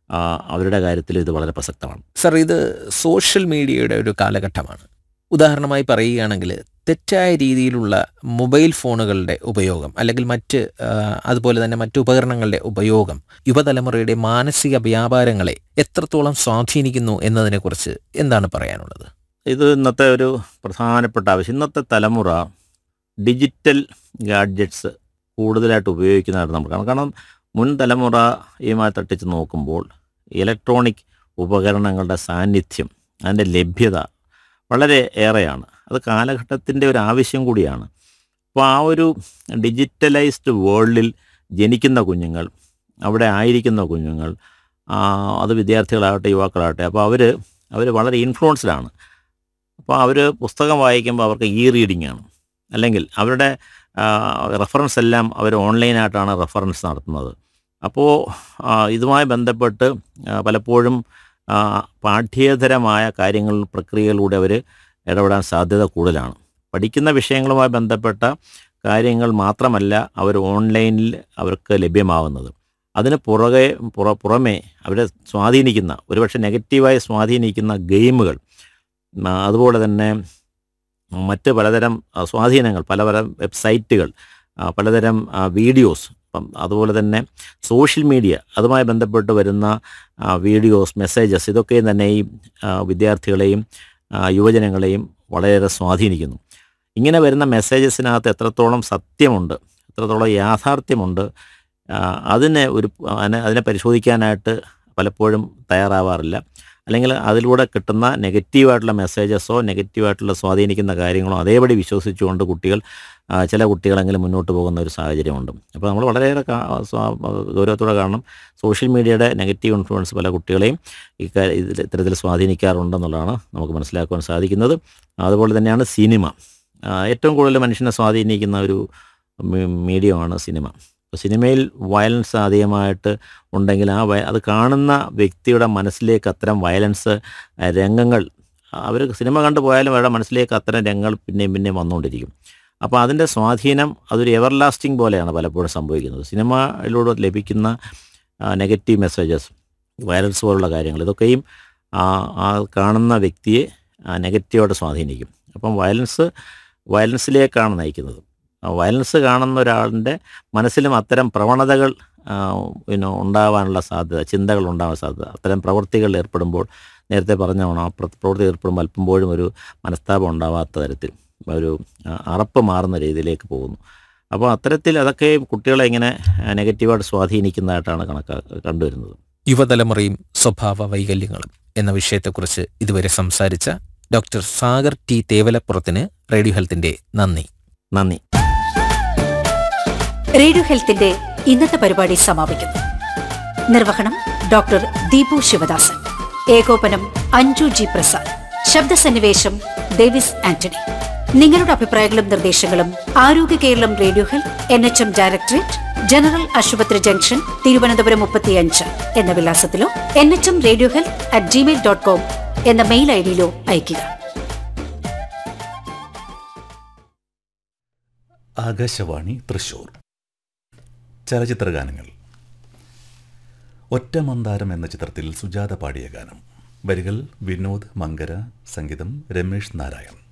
ആ, അവരുടെ കാര്യത്തിൽ ഇത് വളരെ പ്രസക്തമാണ് സർ ഇത് സോഷ്യൽ മീഡിയയുടെ ഒരു കാലഘട്ടമാണ് ഉദാഹരണമായി പറയുകയാണെങ്കിൽ തെറ്റായ രീതിയിലുള്ള മൊബൈൽ ഫോണുകളുടെ ഉപയോഗം അല്ലെങ്കിൽ മറ്റ് ആ, അതുപോലെ തന്നെ മറ്റു ഉപകരണങ്ങളുടെ ഉപയോഗം യുവതലമുറയുടെ മാനസിക വ്യാപാരങ്ങളെ എത്രത്തോളം സ്വാധീനിക്കുന്നു എന്നതിനെക്കുറിച്ച് എന്താണ് പറയാനുള്ളത് ഇത് ഇന്നത്തെ ഒരു പ്രധാനപ്പെട്ട ആവശ്യം ഇന്നത്തെ തലമുറ ഡിജിറ്റൽ ഗാഡ്ജറ്റ്സ് കൂടുതലായിട്ട് ഉപയോഗിക്കുന്നതായിട്ട് നമുക്ക് കാണാം കാരണം മുൻ തലമുറയുമായി തട്ടിച്ച് നോക്കുമ്പോൾ ഇലക്ട്രോണിക് ഉപകരണങ്ങളുടെ സാന്നിധ്യം അതിൻ്റെ ലഭ്യത വളരെ ഏറെയാണ് അത് കാലഘട്ടത്തിൻ്റെ ഒരു ആവശ്യം കൂടിയാണ് അപ്പോൾ ആ ഒരു ഡിജിറ്റലൈസ്ഡ് വേൾഡിൽ ജനിക്കുന്ന കുഞ്ഞുങ്ങൾ അവിടെ ആയിരിക്കുന്ന കുഞ്ഞുങ്ങൾ ആ, അത് വിദ്യാർത്ഥികളാകട്ടെ യുവാക്കളാകട്ടെ അപ്പോൾ അവർ അവർ വളരെ ഇൻഫ്ലുവൻസ്ഡാണ് അപ്പോൾ അവർ പുസ്തകം വായിക്കുമ്പോൾ അവർക്ക് ഇ റീഡിംഗ് ആണ് അല്ലെങ്കിൽ അവരുടെ റെഫറൻസ് എല്ലാം അവർ ഓൺലൈനായിട്ടാണ് റെഫറൻസ് നടത്തുന്നത് അപ്പോൾ ആ, ഇതുമായി ബന്ധപ്പെട്ട് ആ, പലപ്പോഴും ആ, പാഠ്യേതരമായ കാര്യങ്ങൾ പ്രക്രിയകളിലൂടെ അവർ ഇടപെടാൻ സാധ്യത കൂടുതലാണ് പഠിക്കുന്ന വിഷയങ്ങളുമായി ബന്ധപ്പെട്ട കാര്യങ്ങൾ മാത്രമല്ല അവർ ഓൺലൈനിൽ അവർക്ക് ലഭ്യമാവുന്നത് അതിന് പുറകെ പുറ പുറമെ അവരെ സ്വാധീനിക്കുന്ന ഒരുപക്ഷെ നെഗറ്റീവായി സ്വാധീനിക്കുന്ന ഗെയിമുകൾ ആ, അതുപോലെ തന്നെ മറ്റ് പലതരം ആ, സ്വാധീനങ്ങൾ പലതരം വെബ്സൈറ്റുകൾ ആ, പലതരം ആ, വീഡിയോസ് അപ്പം അതുപോലെ തന്നെ സോഷ്യൽ മീഡിയ അതുമായി ബന്ധപ്പെട്ട് വരുന്ന ആ, വീഡിയോസ് മെസ്സേജസ് ഇതൊക്കെ തന്നെ ഈ ആ, വിദ്യാർത്ഥികളെയും ആ, യുവജനങ്ങളെയും വളരെയേറെ സ്വാധീനിക്കുന്നു ഇങ്ങനെ വരുന്ന മെസ്സേജസിനകത്ത് എത്രത്തോളം സത്യമുണ്ട് എത്രത്തോളം യാഥാർത്ഥ്യമുണ്ട് ആ, അതിനെ ഒരു അതിനെ അതിനെ പരിശോധിക്കാനായിട്ട് പലപ്പോഴും തയ്യാറാവാറില്ല അല്ലെങ്കിൽ അതിലൂടെ കിട്ടുന്ന നെഗറ്റീവായിട്ടുള്ള മെസ്സേജസോ നെഗറ്റീവായിട്ടുള്ള സ്വാധീനിക്കുന്ന കാര്യങ്ങളോ അതേപടി വിശ്വസിച്ചുകൊണ്ട് കുട്ടികൾ ആ, ചില കുട്ടികളെങ്കിലും മുന്നോട്ട് പോകുന്ന ഒരു സാഹചര്യമുണ്ട് അപ്പോൾ നമ്മൾ വളരെയേറെ കാ- സ്വാ- ഗൗരവത്തോടെ കാണണം സോഷ്യൽ മീഡിയയുടെ നെഗറ്റീവ് ഇൻഫ്ലുവൻസ് പല കുട്ടികളെയും ഈ ഇതിൽ ഇത്തരത്തിൽ സ്വാധീനിക്കാറുണ്ടെന്നുള്ളതാണ് നമുക്ക് മനസ്സിലാക്കുവാൻ സാധിക്കുന്നത് അതുപോലെ തന്നെയാണ് സിനിമ ആ, ഏറ്റവും കൂടുതൽ മനുഷ്യനെ സ്വാധീനിക്കുന്ന ഒരു മീ- മീഡിയമാണ് സിനിമ അപ്പോൾ സിനിമയിൽ വയലൻസ് അധികമായിട്ട് ഉണ്ടെങ്കിൽ ആ വയ അത് കാണുന്ന വ്യക്തിയുടെ മനസ്സിലേക്ക് അത്തരം വയലൻസ് ആ, രംഗങ്ങൾ അവർ സിനിമ കണ്ടു പോയാലും അവരുടെ മനസ്സിലേക്ക് അത്തരം രംഗങ്ങൾ പിന്നെയും പിന്നെയും വന്നുകൊണ്ടിരിക്കും അപ്പോൾ അതിൻ്റെ സ്വാധീനം അതൊരു എവർ ലാസ്റ്റിംഗ് പോലെയാണ് പലപ്പോഴും സംഭവിക്കുന്നത് സിനിമയിലൂടെ ലഭിക്കുന്ന നെഗറ്റീവ് മെസ്സേജസ് വയലൻസ് പോലുള്ള കാര്യങ്ങൾ ഇതൊക്കെയും ആ ആ കാണുന്ന വ്യക്തിയെ നെഗറ്റീവായിട്ട് സ്വാധീനിക്കും അപ്പം വയലൻസ് വയലൻസിലേക്കാണ് നയിക്കുന്നത് ആ വയലൻസ് കാണുന്ന ഒരാളിൻ്റെ മനസ്സിലും അത്തരം പ്രവണതകൾ ആ, പിന്നെ ഉണ്ടാവാനുള്ള സാധ്യത ചിന്തകൾ ഉണ്ടാവാൻ സാധ്യത അത്തരം പ്രവൃത്തികളിൽ ഏർപ്പെടുമ്പോൾ നേരത്തെ പറഞ്ഞോണം ആ പ്ര- പ്രവൃത്തി ഏർപ്പെടുമ്പോൾ അല്പമ്പോഴും ഒരു മനസ്താപം ഉണ്ടാവാത്ത തരത്തിൽ ഒരു ആ, അറപ്പ് മാറുന്ന രീതിയിലേക്ക് പോകുന്നു അപ്പോൾ അത്തരത്തിൽ അതൊക്കെ കുട്ടികളെ ഇങ്ങനെ ആ, നെഗറ്റീവായിട്ട് സ്വാധീനിക്കുന്നതായിട്ടാണ് കണക്കാ കണ്ടുവരുന്നത് യുവതലമുറയും സ്വഭാവ വൈകല്യങ്ങളും എന്ന വിഷയത്തെക്കുറിച്ച് ഇതുവരെ സംസാരിച്ച ഡോക്ടർ സാഗർ ടി തേവലപ്പുറത്തിന് റേഡിയോ ഹെൽത്തിന്റെ നന്ദി നന്ദി റേഡിയോ ഹെൽത്തിന്റെ ഇന്നത്തെ പരിപാടി സമാപിക്കുന്നു നിർവഹണം ഡോക്ടർ ദീപു ശിവദാസൻ ഏകോപനം അഞ്ജു ജി പ്രസാദ് ശബ്ദസന്നിവേശം ഡേവിസ് ആന്റണി നിങ്ങളുടെ അഭിപ്രായങ്ങളും നിർദ്ദേശങ്ങളും Arogya Keralam radio health N H M directorate general ആശുപത്രി ജംഗ്ഷൻ തിരുവനന്തപുരം മുപ്പത്തിയഞ്ച് എന്ന വിലാസത്തിലോ N H M radio health at Gmail dot com എന്ന മെയിൽ ഐ ഡിയിലോ അയയ്ക്കുക ആകാശവാണി തൃശൂർ ചലച്ചിത്ര ഗാനങ്ങൾ ഒറ്റ മന്ദാരം എന്ന ചിത്രത്തിൽ സുജാത പാടിയ ഗാനം വരികൾ വിനോദ് മങ്കര സംഗീതം രമേഷ് നാരായൺ